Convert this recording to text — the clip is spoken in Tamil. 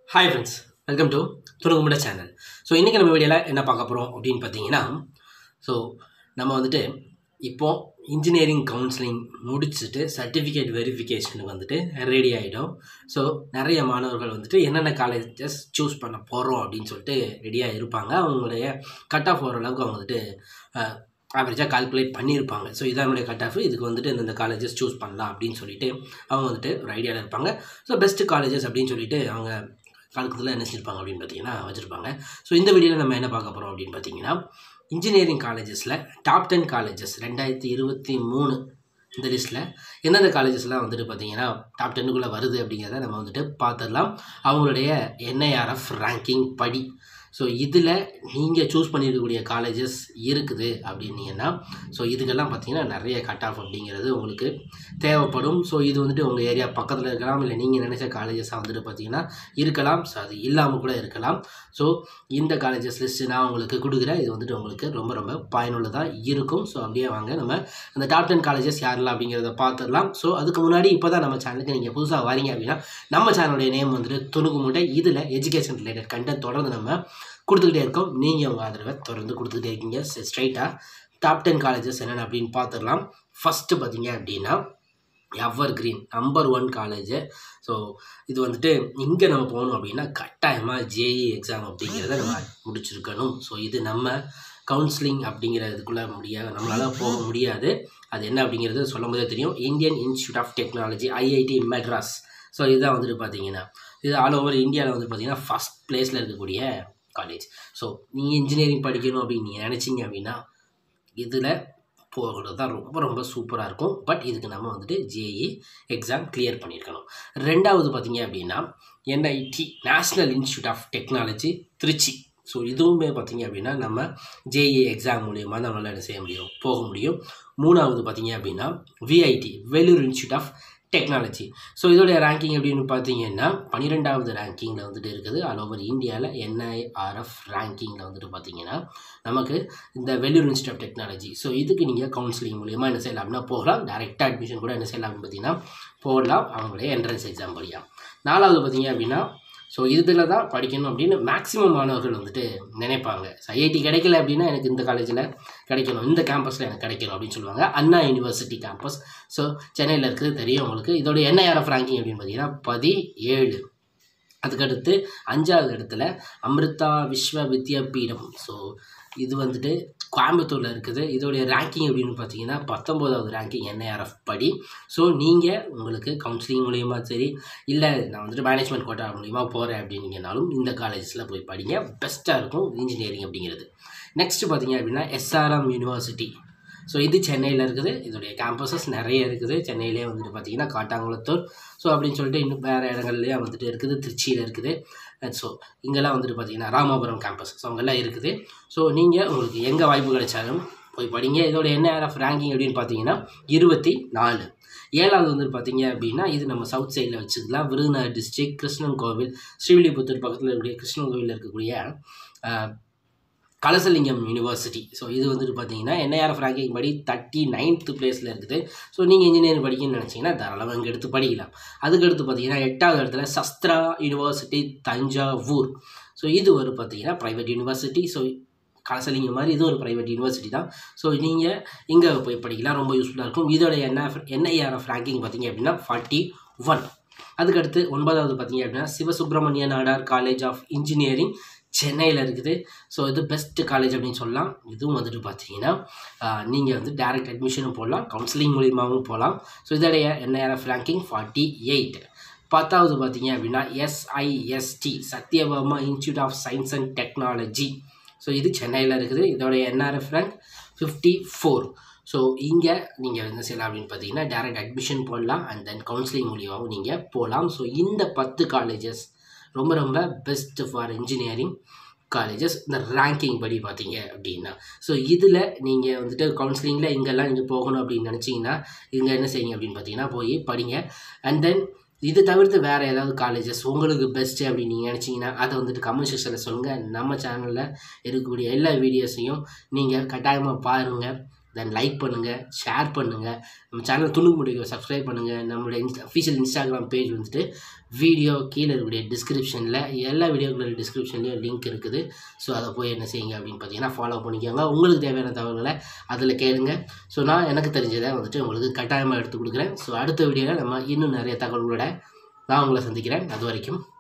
ஹாய் ஃப்ரெண்ட்ஸ் வெல்கம் டு துணுகுமுட சேனல் ஸோ இன்றைக்கி நம்ம வீடியோவில் என்ன பார்க்க போகிறோம் அப்படின்னு பார்த்தீங்கன்னா ஸோ நம்ம வந்துட்டு இப்போ இன்ஜினியரிங் கவுன்சிலிங் முடிச்சுட்டு சர்டிஃபிகேட் வெரிஃபிகேஷனுக்கு வந்துட்டு ரெடி ஆகிடும் ஸோ நிறைய மாணவர்கள் வந்துட்டு என்னென்ன காலேஜஸ் சூஸ் பண்ண போகிறோம் அப்படின்னு சொல்லிட்டு ரெடியாக இருப்பாங்க அவங்களுடைய கட் ஆஃப் ஓரளவுக்கு அவங்க வந்துட்டு ஆவரேஜாக கால்குலேட் பண்ணியிருப்பாங்க ஸோ இதான் என்னுடைய கட் ஆஃப் இதுக்கு வந்துட்டு இந்த காலேஜஸ் சூஸ் பண்ணலாம் அப்படின்னு சொல்லிட்டு அவங்க வந்துட்டு ஒரு ஐடியாவில் இருப்பாங்க ஸோ பெஸ்ட்டு காலேஜஸ் அப்படின்னு சொல்லிட்டு அவங்க காலத்தில் என்ன செஞ்சிருப்பாங்க அப்படின்னு பார்த்தீங்கன்னா வச்சுருப்பாங்க ஸோ இந்த வீடியோவில் நம்ம என்ன பார்க்க போகிறோம் அப்படின்னு பார்த்தீங்கன்னா இன்ஜினியரிங் காலேஜஸில் டாப் டென் காலேஜஸ் ரெண்டாயிரத்தி இருபத்தி மூணு இந்த லிஸ்ட்டில் எந்தெந்த காலேஜஸ்லாம் வந்துட்டு பார்த்தீங்கன்னா டாப் டென்னுக்குள்ளே வருது அப்படிங்கிறத நம்ம வந்துட்டு பார்த்துடலாம் அவங்களுடைய என்ஐஆர்எஃப் ரேங்கிங் படி ஸோ இதில் நீங்கள் சூஸ் பண்ணியிருக்கக்கூடிய காலேஜஸ் இருக்குது அப்படின்னீங்கன்னா ஸோ இதுக்கெல்லாம் பார்த்தீங்கன்னா நிறைய கட் ஆஃப் அப்படிங்கிறது உங்களுக்கு தேவைப்படும் ஸோ இது வந்துட்டு உங்கள் ஏரியா பக்கத்தில் இருக்கலாம் இல்லை நீங்கள் நினச்ச காலேஜஸாக வந்துட்டு பார்த்தீங்கன்னா இருக்கலாம் ஸோ அது இல்லாமல் கூட இருக்கலாம் ஸோ இந்த காலேஜஸ் லிஸ்ட்டு நான் உங்களுக்கு கொடுக்குறேன் இது வந்துட்டு உங்களுக்கு ரொம்ப ரொம்ப பயனுள்ளதாக இருக்கும் ஸோ அப்படியே வாங்க நம்ம அந்த டாப் டென் காலேஜஸ் யாரெல்லாம் அப்படிங்கிறத பார்த்துடலாம் ஸோ அதுக்கு முன்னாடி இப்போ தான் நம்ம சேனலுக்கு நீங்கள் புதுசாக வரீங்க அப்படின்னா நம்ம சேனலுடைய நேம் வந்துட்டு துணுக்கு மூட்டை இதில் எஜுகேஷன் ரிலேட்டட் கண்டென்ட் தொடர்ந்து நம்ம கொடுத்துக்கிட்டே இருக்கோம் நீங்கள் உங்கள் ஆதரவை தொடர்ந்து கொடுத்துக்கிட்டே இருக்கீங்க ஸ்ட்ரைட்டாக டாப் டென் காலேஜஸ் என்னென்ன அப்படின்னு பார்த்துடலாம் ஃபஸ்ட்டு பார்த்தீங்க அப்படின்னா evergreen number one college so இது வந்துட்டு இங்கே நம்ம போகணும் அப்படின்னா கட்டாயமாக ஜேஇ எக்ஸாம் அப்படிங்கிறத நம்ம முடிச்சிருக்கணும் ஸோ இது நம்ம கவுன்சிலிங் அப்படிங்கிற இதுக்குள்ளே முடியாது நம்மளால் போக முடியாது அது என்ன அப்படிங்கிறது சொல்லும் போதே தெரியும் Indian institute of technology IIT Madras so இதுதான் வந்துட்டு பார்த்தீங்கன்னா இது ஆல் ஓவர் இந்தியாவில் வந்து பார்த்தீங்கன்னா ஃபஸ்ட் பிளேஸில் இருக்கக்கூடிய காலேஜ் ஸோ நீங்கள் இன்ஜினியரிங் படிக்கணும் அப்படின்னு நீங்கள் நினச்சிங்க அப்படின்னா இதில் போகிறது தான் ரொம்ப ரொம்ப சூப்பராக இருக்கும் பட் இதுக்கு நம்ம வந்துட்டு ஜேஇ எக்ஸாம் கிளியர் பண்ணியிருக்கணும் ரெண்டாவது பார்த்தீங்க அப்படின்னா NIT national institute of technology Trichy so இதுவுமே பார்த்தீங்க அப்படின்னா நம்ம ஜேஇ எக்ஸாம் மூலியமாக நம்மளால் என்ன செய்ய முடியும் போக முடியும் மூணாவது பார்த்தீங்க அப்படின்னா VIT Vellore institute of technology so இதோடைய ரேங்கிங் அப்படின்னு பார்த்தீங்கன்னா பன்னிரெண்டாவது ரேங்கிங்கில் வந்துட்டு இருக்குது ஆல் ஓவர் இந்தியாவில் என்ஐஆர்எஃப் ரேங்கிங்கில் வந்துட்டு பார்த்தீங்கன்னா நமக்கு இந்த Vellore institute of technology so இதுக்கு நீங்கள் கவுன்சிலிங் மூலியமாக என்ன செய்யலாம் அப்படின்னா போகலாம் டேரெக்டாக அட்மிஷன் கூட என்ன செய்யலாம் அப்படின்னு பார்த்தீங்கன்னா போடலாம் அவங்களுடைய என்ட்ரன்ஸ் எக்ஸாம் வழியாக நாலாவது பார்த்தீங்க அப்படின்னா ஸோ இதில் தான் படிக்கணும் அப்படின்னு மேக்ஸிமம் மாணவர்கள் வந்துட்டு நினைப்பாங்க ஐஐடி கிடைக்கல அப்படின்னா எனக்கு இந்த காலேஜில் கிடைக்கணும் இந்த கேம்பஸில் எனக்கு கிடைக்கணும் அப்படின்னு சொல்லுவாங்க அண்ணா யூனிவர்சிட்டி கேம்பஸ் ஸோ சென்னையில் இருக்குது தெரியும் உங்களுக்கு இதோட என்ஐஆர்எஃப் ரேங்கிங் அப்படின்னு பார்த்தீங்கன்னா பதிஏழு அதுக்கடுத்து அஞ்சாவது இடத்துல அமிர்தா விஸ்வ வித்யாபீடம் ஸோ இது வந்துட்டு கோயம்புத்தூரில் இருக்குது இதோடைய ரேங்கிங் அப்படின்னு பார்த்தீங்கன்னா பத்தொம்போதாவது ரேங்கிங் என்ஐஆர்எஃப் படி ஸோ நீங்கள் உங்களுக்கு கவுன்சிலிங் மூலியமாக சரி இல்லை நான் வந்துட்டு மேனேஜ்மெண்ட் கோட்டா மூலியமா போகிறேன் அப்படின்னீங்கனாலும் இந்த காலேஜஸில் போய் படிங்க பெஸ்ட்டாக இருக்கும் இன்ஜினியரிங் அப்படிங்கிறது நெக்ஸ்ட்டு பார்த்தீங்க அப்படின்னா எஸ்ஆர்எம் யூனிவர்சிட்டி ஸோ இது சென்னையில் இருக்குது இதோடைய கேம்பஸஸ் நிறைய இருக்குது சென்னையிலே வந்துட்டு பார்த்தீங்கன்னா காட்டாங்குளத்தூர் ஸோ அப்படின்னு சொல்லிட்டு இன்னும் வேறு இடங்கள்லேயே வந்துட்டு இருக்குது திருச்சியில் இருக்குது ஸோ இங்கெல்லாம் வந்துட்டு பார்த்தீங்கன்னா ராமாபுரம் கேம்பஸ் ஸோ அங்கெல்லாம் இருக்குது ஸோ நீங்கள் உங்களுக்கு எங்கே வாய்ப்பு கிடைச்சாலும் போய் படிங்க இதோட என்ஆர்எஃப் ரேங்கிங் அப்படின்னு பார்த்தீங்கன்னா இருபத்தி நாலு ஏழாவது வந்துட்டு பார்த்தீங்க அப்படின்னா இது நம்ம சவுத் சைடில் வச்சுக்கலாம் விருதுநகர் டிஸ்ட்ரிக்ட் கிருஷ்ணன் கோவில் ஸ்ரீவில்லிபுத்தூர் பக்கத்தில் இருக்கக்கூடிய கிருஷ்ணன் கோவிலில் இருக்கக்கூடிய கலசலிங்கம் யூனிவர்சிட்டி ஸோ இது வந்துட்டு பார்த்தீங்கன்னா என்ஐஆர்எஃப் ரேங்கிங் படி தேர்ட்டி நைன்த்து பிளேஸில் இருக்குது ஸோ நீங்கள் இன்ஜினியரிங் படிக்கணும்னு நினச்சிங்கன்னா தாராளமாக இங்கே எடுத்து படிக்கலாம் அதுக்கடுத்து பார்த்தீங்கன்னா எட்டாவது இடத்துல சஸ்திரா யூனிவர்சிட்டி தஞ்சாவூர் ஸோ இது ஒரு பார்த்தீங்கன்னா ப்ரைவேட் யூனிவர்சிட்டி ஸோ கலசலிங்கம் மாதிரி இது ஒரு ப்ரைவேட் யூனிவர்சிட்டி தான் ஸோ நீங்கள் இங்கே போய் படிக்கலாம் ரொம்ப யூஸ்ஃபுல்லாக இருக்கும் இதோட என்எஃப் என்ஐஆர்எஃப் ரேங்கிங் பார்த்தீங்க அப்படின்னா ஃபார்ட்டி ஒன் அதுக்கடுத்து ஒன்பதாவது பார்த்தீங்க அப்படின்னா Sivasubramania Nadar college of engineering சென்னையில் இருக்குது ஸோ இது பெஸ்ட் காலேஜ் அப்படின்னு சொல்லலாம் இதுவும் வந்துட்டு பார்த்தீங்கன்னா நீங்கள் வந்து டேரக்ட் அட்மிஷனும் போடலாம் கவுன்சிலிங் மூலியமாகவும் போகலாம் ஸோ இதோடைய என்ஐஆர்எஃப் ரேங்கிங் ஃபார்ட்டி எயிட் பத்தாவது பார்த்தீங்க அப்படின்னா SIST Sathyabama institute of science and technology so இது சென்னையில் இருக்குது இதோடைய NRF rank fifty four so இங்கே நீங்கள் என்ன செய்யலாம் அப்படின்னு பார்த்தீங்கன்னா டேரக்ட் அட்மிஷன் போடலாம் அண்ட் தென் கவுன்சிலிங் மூலியமாகவும் நீங்கள் போகலாம் ஸோ இந்த பத்து காலேஜஸ் ரொம்ப ரொம்ப பெஸ்ட் ஃபார் இன்ஜினியரிங் காலேஜஸ் இந்த ரேங்கிங் படி பார்த்தீங்க அப்படின்னா ஸோ இதில் நீங்கள் வந்துட்டு கவுன்சிலிங்கில் இங்கெல்லாம் நீங்கள் போகணும் அப்படின்னு நினச்சிங்கன்னா இங்கே என்ன செய்யுங்க அப்படின்னு பார்த்தீங்கன்னா போய் படிங்க அண்ட் தென் இது தவிர்த்து வேறு ஏதாவது காலேஜஸ் உங்களுக்கு பெஸ்ட்டு அப்படின்னு நீங்கள் நினச்சிங்கன்னா அதை வந்துட்டு கமெண்ட் செக்ஷனில் சொல்லுங்கள் நம்ம சேனலில் இருக்கக்கூடிய எல்லா வீடியோஸையும் நீங்கள் கட்டாயமாக பாருங்கள் தென் லைக் பண்ணுங்கள் ஷேர் பண்ணுங்கள் நம்ம சேனல் துணுக்கு முடிவு சப்ஸ்கிரைப் பண்ணுங்கள் நம்மளுடைய இன்ஸ்டா அஃபிஷியல் இன்ஸ்டாகிராம் பேஜ் வந்துட்டு வீடியோ கீழே இருக்கக்கூடிய டிஸ்கிரிப்ஷனில் எல்லா வீடியோக்களோட டிஸ்கிரிப்ஷன்லேயும் லிங்க் இருக்குது ஸோ அதை போய் என்ன செய்யுங்க அப்படின்னு பார்த்தீங்கன்னா ஃபாலோ பண்ணிக்கோங்க உங்களுக்கு தேவையான தகவல்களை அதில் கேளுங்க ஸோ நான் எனக்கு தெரிஞ்சதை வந்துட்டு உங்களுக்கு கட்டாயமாக எடுத்து கொடுக்குறேன் ஸோ அடுத்த வீடியோவில் நம்ம இன்னும் நிறைய தகவல்களோட நான் உங்களை சந்திக்கிறேன் அது வரைக்கும்